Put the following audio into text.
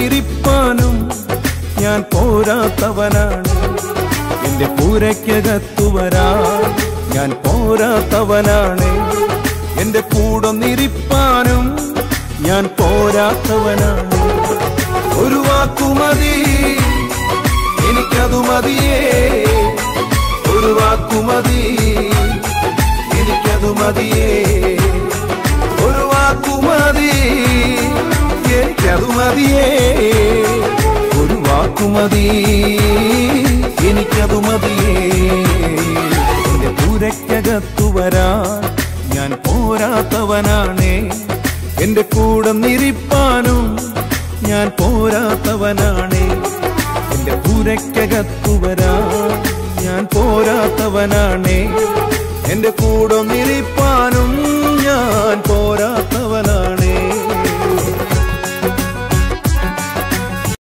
ഒന്നിരിപ്പാനും ഞാൻ പോരാത്തവനാണ് എന്റെ പൂരയ്ക്കകത്തു വരാൻ ഞാൻ പോരാത്തവനാണ് എന്റെ കൂടൊന്നിരിപ്പാനും ഞാൻ പോരാത്തവനാണ് ഒരു വാക്കുമതി എനിക്കതു മതിയേ ഒരു വാക്കുമതി എനിക്കതു മതിയേ ഒരു വാക്കുമതി എനിക്കതു മതിയേ ഒരു വാക്കുമതി എനിക്കതു മതിയേ എന്റെ പൂരയ്ക്കകത്തു വരാൻ ഞാൻ പോരാത്തവനാണേ എന്റെ കൂടെ നിരിപ്പാനും ഞാൻ പോരാത്തവനാണേ എന്റെ പൂരയ്ക്കകത്തു വരാൻ ഞാൻ പോരാത്തവനാണേ എന്റെ കൂടെ നിരിപ്പാനും